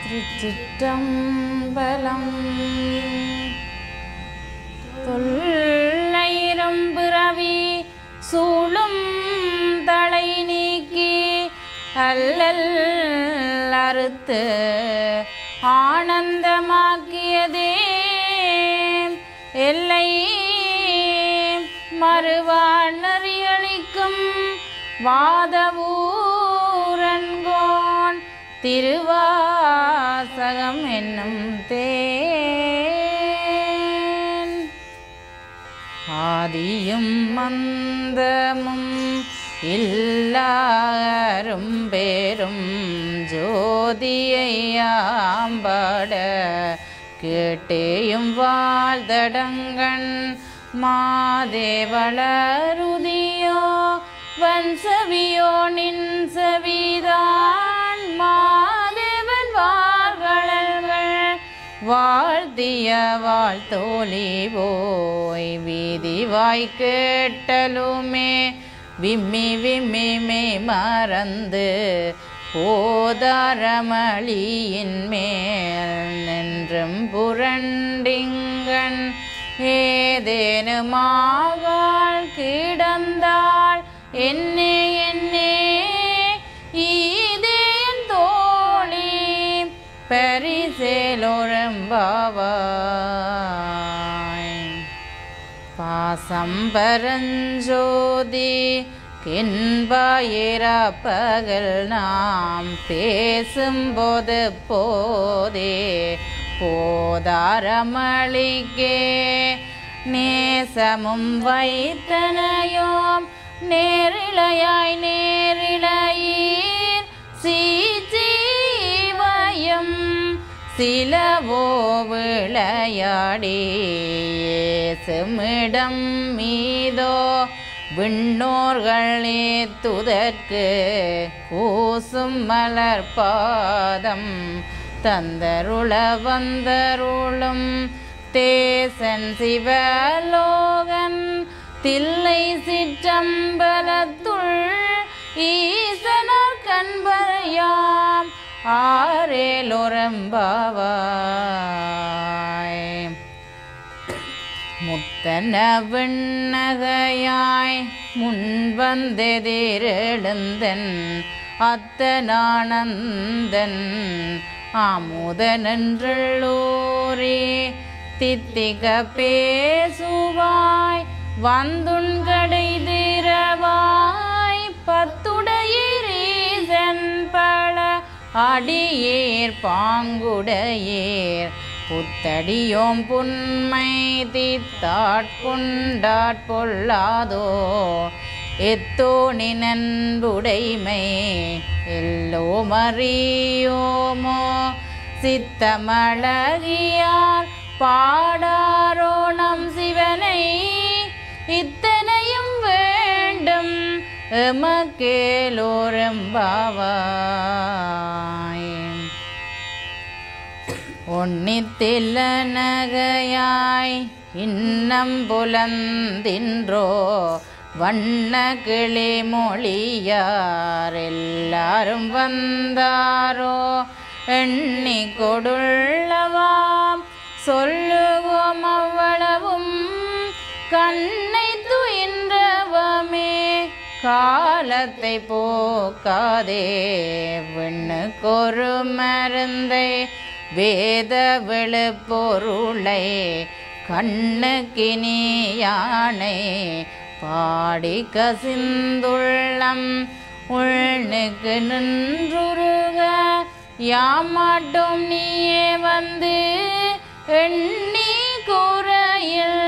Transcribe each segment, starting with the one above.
திருச்சிற்றம்பலம் தொல்லைரம் பிறவி சூழும் தலை நீக்கி அல்லல் அறுத்து ஆனந்தமாக்கியதே எல்லை மறுவாழ்நறியளிக்கும் வாதவூரன்கோன் திருவாசகம் என்னும் தேன் ஆதியும் மந்தமும் இல்லாரும் பேரும் ஜோதியையாம்பட கேட்டேயும் வாழ்தடங்கண் மாதேவளருதியோ வன்சவியோ நின் செவிதான் மாதேவன் வார்களல்கள் வாழ்த்திய வாழ்த்தோழி போய் வீதி வாய் கேட்டலுமே விம்மி விம்மி மே மறந்து போதாரமளியின் மேல் நின்றும் புரண்டிங்கன் ஏதேனுமாகாள் கிடந்தாள் என்னே என்னே ஈதேன் தோழி பரிசேலோரம்பாவாய் பாசம் பரஞ்சோதி கின்பாயிர பகல் நாம் பேசும்போது போதே போதாரமளிக்கே நேசமும் வைத்தனையோம் நேரிழையாய் நேரிழையீர் சீஜீவயம் சிலவோ விளையாடி செமிடம் மீதோ விண்ணோர்களே துதற்கு கூசும் மலர் பாதம் தந்தருள வந்தருளும் தேசன் சிவலோகன் தில்லை சிற்றம்பலத்துள் ஈசனர் கண்பரையாம் ஆரேலொரம்பாவாய் முத்தன விண்ணகையாய் முன்வந்தெதிரெழுந்தன் அத்தனானந்தன் ஆமுதனன்றள்ளூரே தித்திக பேசுவாய் வந்துண்கடை திரவாய் பத்துடையீரீசன் பல அடியேர் பாங்குடையேர் புத்தடியோம் புன்மை தீத்தாட்கொண்டாட் பொல்லாதோ எத்தோணி நண்புடைமை எல்லோ மறியோமோ சித்தமழகியார் பாடாரோ நம் சிவனை இத்தனையும் வேண்டும் எமக்கேலோரம்பாவாய் ஒன்னித்தில நகையாய் இன்னம் புலந்தின்றோ வண்ண கிளி மொழியார் எல்லாரும் வந்தாரோ எண்ணி கொடுள்ளவாம் சொல்லுவோம் அவ்வளவும் கண்ணை துயின்றவமே காலத்தை போக்காதே விண்ணுக்கொரு மருந்தை வேத விழுப்பொருளை கண்ணுக்கினி யானை பாடி கசிந்துள்ளம் உள்னுக்கு நின்றுருக யாமாட்டும் நீயே வந்து எண்ணி கூரையில்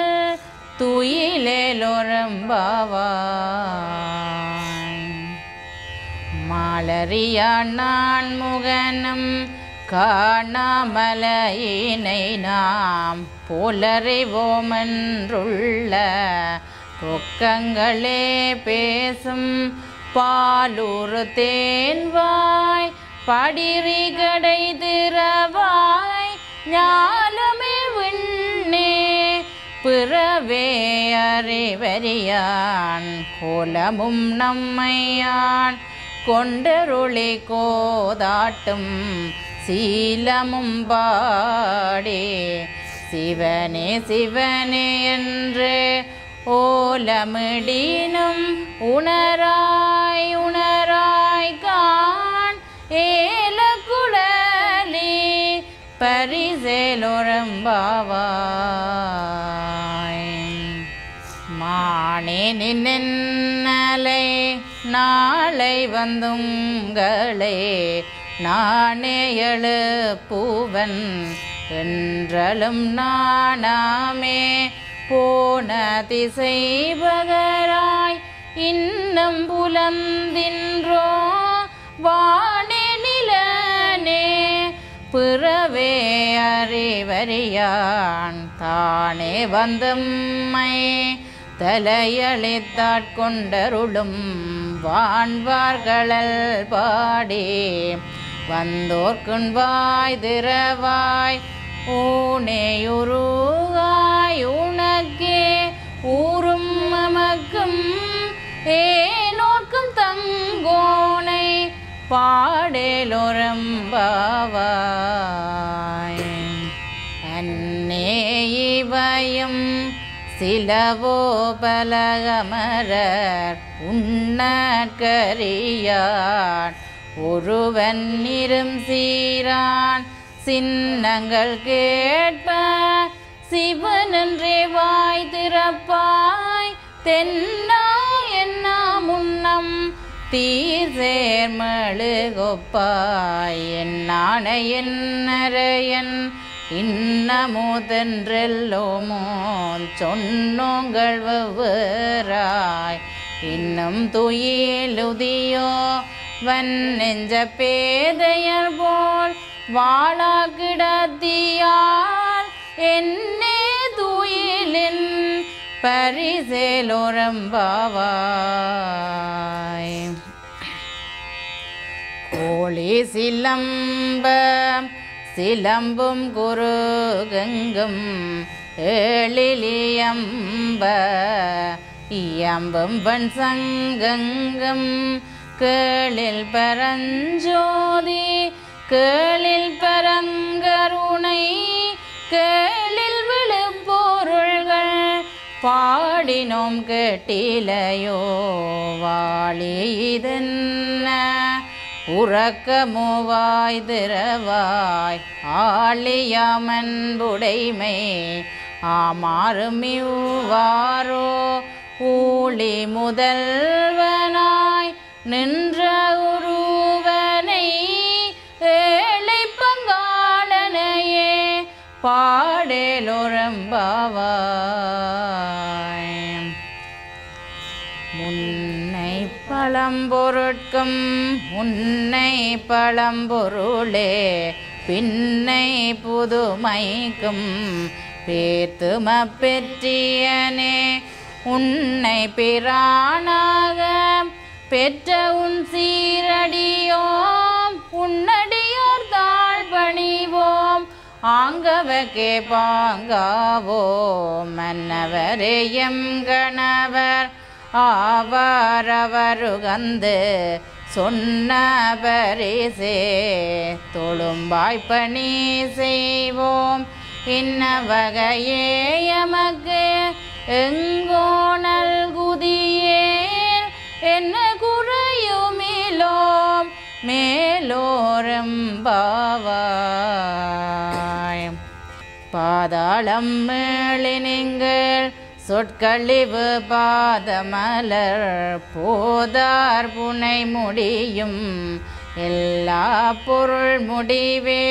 துயிலேலொரம்பாவாய் மாலரியான் நான் முகனும் காணாமலையினை நாம் போலறிவோமென்றுள்ள பொக்கங்களே பேசும் பாலூரு தேன்வாய் படிரி கடை திறவாய் ஞாலமே விண்ணே பிறவே அறிவறியான் கோலமும் நம்மையான் கொண்டருளி கோதாட்டும் சீலமும் பாடே சிவனே சிவனே என்று ஓலமிடினும் உணராய் உணராய் கான் ஏல குழலி பரிசேலொரம்பாவாய் மானே நின்னலை நாளை வந்துங்களே நானே எழுப்புவன் என்றலும் நானாமே போன திசை பகராய் இன்னம் புலந்தின்றோ வானே நிலனே பிறவே அறிவறியான் தானே வந்தம்மை தலையளித்தாட்கொண்டருளும் வான்வார்களல் பாடி வந்தோர்க்குன் வாய் திறவாய் ஊனேயுருவாய் உனக்கே ஊரும் நமக்கும் ஏனோர்க்கும் தங்கோனை பாடேலொரம்பாவாய் அன்னே இவயும் சிலவோ பலகமரர் உண்ணற்கரியான் ஒருவன் இரும் சீரான் சின்னங்கள் கேட்ப சிவனன்றே வாய் திறப்பாய் தென்னா என்ன முன்னம் தீர் சேர்மழுகொப்பாய் என்னான என்னரையன் இன்னமுதென்றெல்லோமோ சொன்னோங்கள் வெவ்வேறாய் இன்னும் துயிலுதியோ வன் நெஞ்ச பேதையர் போல் வாழா கிடத்தியால் என்னே துயிலின் பரிசேலோரம்பாவாய் கோழி சிலம்ப சிலம்பும் குருகங்கும் ஏழிலியம்ப இயம்பும் பண் சங்கங்கம் கேளில் பரஞ்சோதி கேளில் பரங்கருணை கேளில் விழுப்பொருள்கள் பாடினோம் கேட்டிலையோ வாழி இதென்ன உறக்கமுவாய் திறவாய் ஆழியாமன்புடைமை ஆமாறும் இவ்வாறோ ஊழி முதல்வனாய் நின்ற உருவனை ஏழை பங்காளனையே பாடேலொரம்பாவாய் முன்னை பழம்பொருட்கும் முன்னை பழம்பொருளே பின்னை புதுமைக்கும் பேத்தும பெற்றியனே உன்னை பிரானாக பெற்ற உன் சீரடியோம் உன்னடியோர் தாழ் பணிவோம் ஆங்கவகே பாங்காவோம் மன்னவரே எம் கணவர் ஆவாரவருகந்து சொன்ன பரிசே தொழும்பாய் பணி செய்வோம் இன்ன வகையே எமக்கு எங்கோ நல்குதியே என்ன குறையுமிலோம் மேலோரம் பாவாய் பாதாளம் மேளினிங்கள் சொற்கழிவு பாதமலர் போதார் புனை முடியும் எல்லா பொருள் முடிவே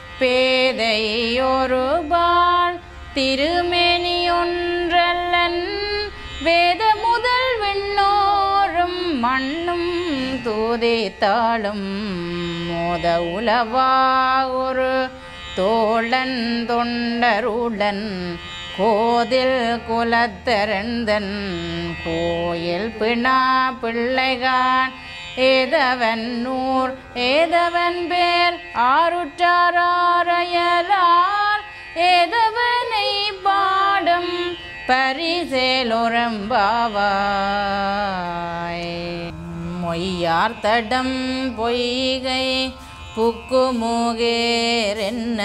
பேதையொருபால் திருமேனி ஒன்றல்லன் வேத முதல் விண்ணோரும் மண்ணும் தூதித்தாளும் மோத உலவா ஒரு தோழன் தொண்டருடன் கோதில் குலத்தரந்தன் கோயில் பிணா பிள்ளைகான் ஏதவன் நூர் ஏதவன் பேர் ஆருற்றாரையலார் ஏதவனை பாடும் பரிசேலொரம்பாவாய் மொய்யார் தடம் பொய்கை புக்குமுகேரென்ன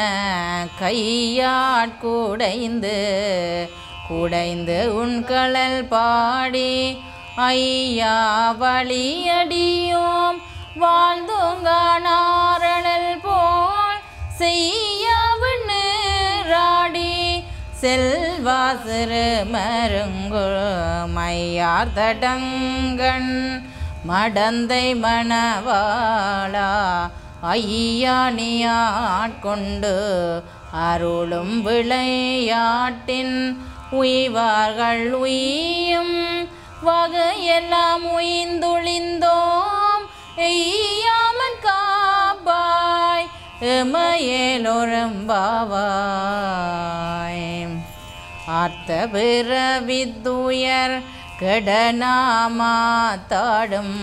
கையாட்குடைந்து குடைந்து உன் கழல் பாடி ஐயா வழியடியோம் வாழ்ந்தோங்கானாரணல் போல் செய்யாவின் நீராடி செல்வாசிறு மருங்குள் மையார் தடங்கண் மடந்தை மணவாளா ஐயா நீ ஆட்கொண்டு அருளும் விளையாட்டின் உய்வார்கள் உய்யும் வகையெல்லாம் உய்ந்துளிந்தோம் எய்யாமன் காப்பாய் எமையேலொரும்பாவாய் ஆர்த்த பிறவித்துயர் கெடனாமாத்தாடும்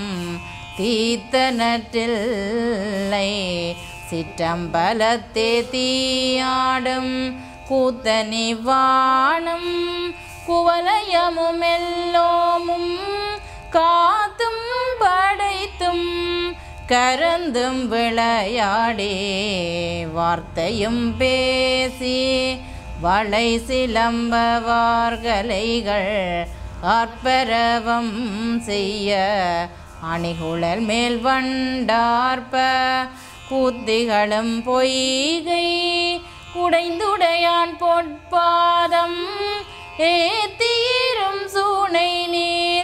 தீத்தனற்றில்லை சிற்றம்பலத்தே தீயாடும் கூத்தனி வானம் குவலயமும் எல்லோமும் காத்தும் படைத்தும் கரந்தும் விளையாடி வார்த்தையும் பேசி வளை சிலம்பவார்கலைகள் ஆர்ப்பரவம் செய்ய அணிகுழல் மேல் வண்டார்ப்ப கூத்திகளும் பொய்கை உடைந்துடையான் பொற்பாதம் ஏத்தீரும் சூனை நீர்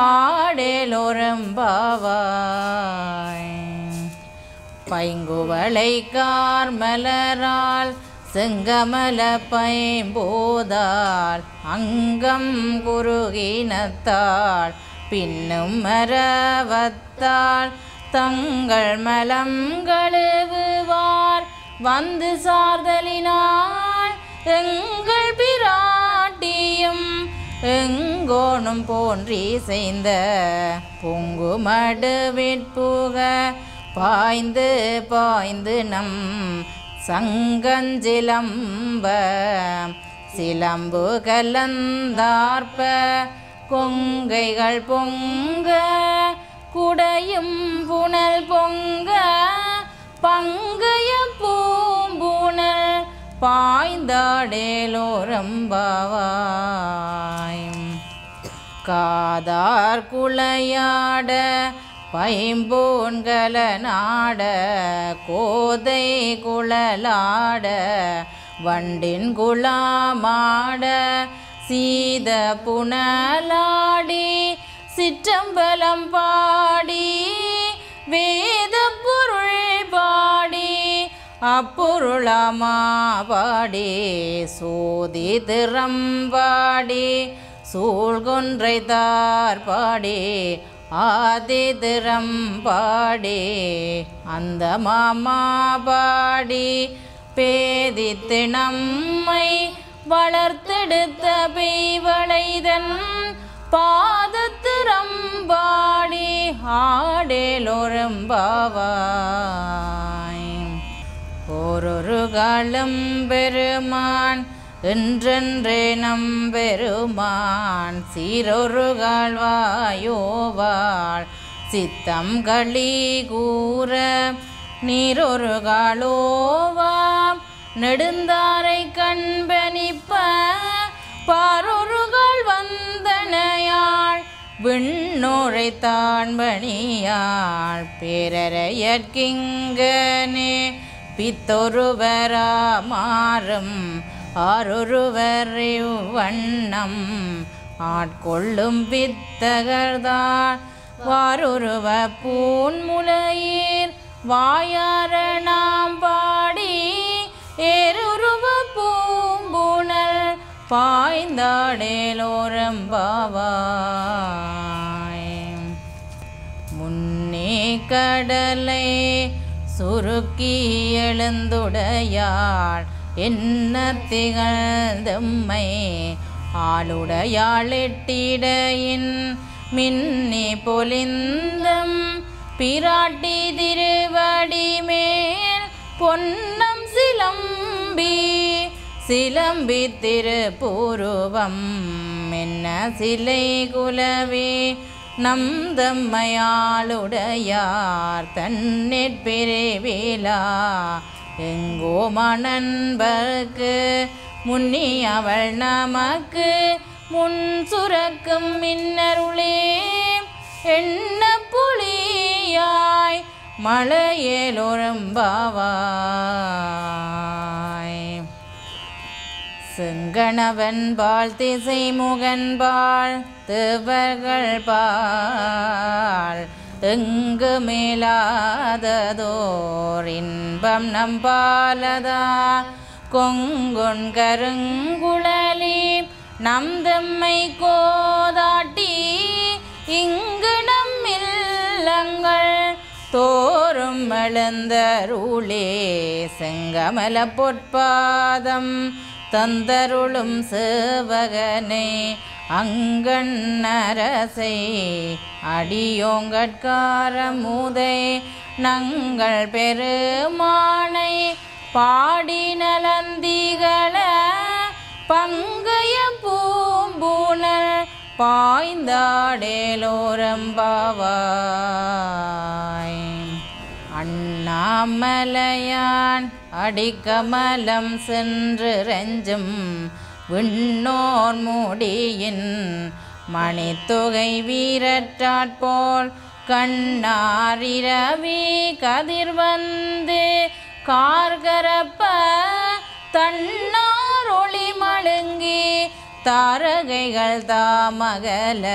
ஆடேலோரம்பாவாய் பைங்குவளை கார்மலரால் செங்கமல பைம்போதால் அங்கம் குறுகினத்தால் பின்னும் மரவத்தால் தங்கள் மலம் கழுவுவார் வந்து சார்தலினால் எங்கள் பிராட்டியும் எங்கோனும் போன்றி செய்த பொங்கு மடுவிற்புக பாய்ந்து பாய்ந்து நம் சங்கஞ்சிலம்ப சிலம்பு கலந்தார்ப்ப கொங்கைகள் பொங்க குடையும் புனல் பொங்க பங்கைய பூம்புணல் பாய்ந்தாடேலோரம்பாவாய் காதார் குளையாட பைம்போன்கல நாட கோதை குழலாட வண்டின் குளாமாட சீத புனலாடி சிற்றம்பலம் பாடி வேத பொருள் பாடி அப்பொருளமா பாடி சோதி திறம்பாடி சூழ்கொன்றை தார் பாடி ஆதிதிரம் பாடி அந்த மாமா பாடி பேதித்து நம்மை வளர்த்தெடுத்த பெய்வளைதன் பாதத்திரம் பாடி ஆடேலொரும்பாவாய் ஓரொரு காலம் பெருமான் என்றென்றே நம்பெருமான் சீரொரு கால்வாயோவாள் சித்தம் களி கூற நீரொரு காலோவாம் நெடுந்தாரை கண்பனிப்ப பாரொருகள் வந்தனையாள் விண்ணோரை தாண்பணியாள் பேரறையற்கிங்கனே பித்தொருவரா மாறும் ஆரொருவர் வண்ணம் ஆட்கொள்ளும் பித்தகர்தாள் வாரொருவ பூன்முலையீர் வாயார நாம் பாடி ஏருருவ பூம்புணல் பாய்ந்தாடேலோரம்பாவாய் முன்னே கடலை சுருக்கி எழுந்துடையாள் என்ன திகழ்ந்தம்மை ஆளுடையாள் எட்டிடையின் மின்னி பொலிந்தம் பிராட்டி திருவடி மேல் பொன்னம் சிலம்பி சிலம்பி திருப்பூருவம் என்ன சிலை குலவே நம் தம்மையாளுடையார் தன்னிற் பிரிவிலா எங்கோ மணன்பர்க்கு முன்னி அவள் நமக்கு முன் சுரக்கும் மின்னருளே எண்ண புலியாய் மலையேலொரும்பாவாய் செங்கணவன் பால் திசை முகன் பால் தேவர்கள் பால் எங்கு மேலாததோர் இன்பம் நம்பாலதா கொங்கொன் கருங்குழலி நம் தம்மை கோதாட்டி இங்கு நம்மில்லங்கள் தோறும் எழுந்தருளே செங்கமல பொற்பாதம் தந்தருளும் சேவகனை அங்கண்ணரசை அடியோங்கட்காரமுதை நங்கள் பெருமானை பாடி நலந்திகள பங்கைய பூம்பூனல் பாய்ந்தாடேலோரம்பாவாய் அண்ணாமலையான் அடிக்கமலம் சென்று ரெஞ்சும் விண்ணோர் முடியின் மணித்தொகை வீரற்றாற்போல் கண்ணாரிரவி கதிர் வந்து கார்கரப்ப தன்னார் ஒளி மழுங்கி தாரகைகள் தாமகல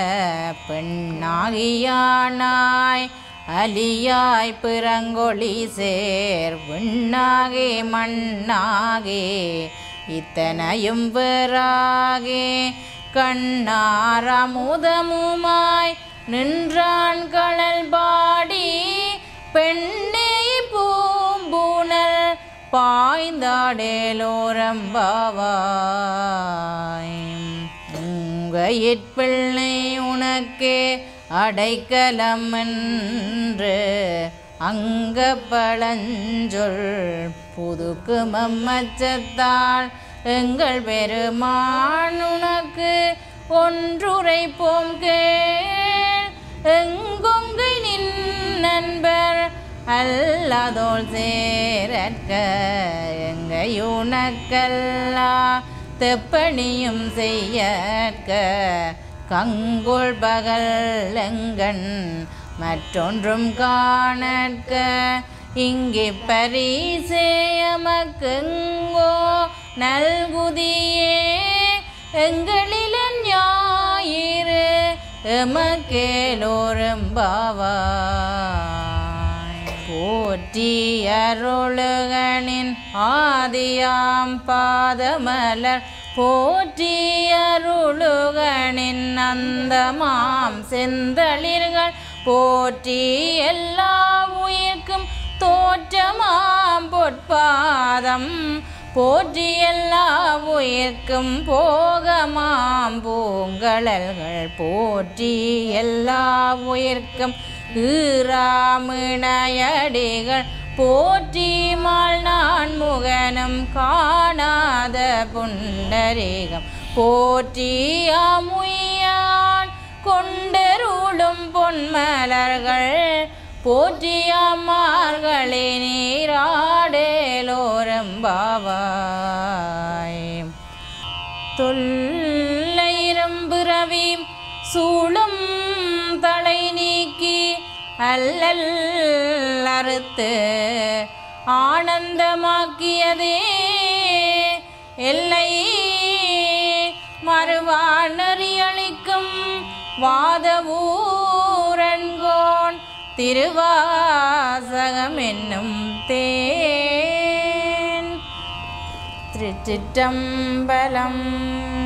பெண்ணாகியானாய் அலியாய் பிறங்கொழி சேர் விண்ணாகே மண்ணாகே இத்தனையும் வேறாகே கண்ணாரமுதமுமாய் நின்றான் கடல் பாடி பெண்ணே பூம்பூனல் பாய்ந்தாடேலோரம்பாவாய் உங்கையிற்பிள்ளை உனக்கு அடைக்கலம் என்று அங்க பழஞ்சொல் புதுக்கு மம்மச்சத்தால் எங்கள் பெருமான் உனக்கு ஒன்றுரைப்போம் கேள் எங்கொங்கை நின் நண்பர் அல்லதோல் சேரற்க எங்கையுனக்கல்லா தெப்பணியும் செய்யற்க கங்குள் பகல் எங்கண் மற்றொன்றும் காணற்க இங்கே பரிசேயமக்கெங்கோ நல்குதியே எங்களிலன் ஞாயிறு எமக்கேலோரம்பாவாய் போற்றி அருளுகனின் ஆதியாம் பாதமலர் போற்றி அருளுகனின் அந்தமாம் செந்தளிர்கள் போற்றி எல்லா உயிர்க்கும் தோற்றமாம் பொற்பாதம் போற்றி எல்லா உயிர்க்கும் போகமாம் பூங்கழல்கள் போற்றி எல்லா உயிர்க்கும் ஈராமிணையடிகள் போற்றி மால் நான் முகனும் காணாத புண்டரீகம் போற்றி அமுயான் கொண்டருளும் பொன்மலர்கள் போற்றியம்மார்களே நீராடேலோரம்பாவாய் தொல்லைரம்பிறவி சூழும் தலை நீக்கி அல்லல் அறுத்து ஆனந்தமாக்கியதே எல்லை மறுவானறியளிக்கும் வாதவூரன்கோன் திருவாசகம் என்னும் தேன் திருச்சிற்றம்பலம்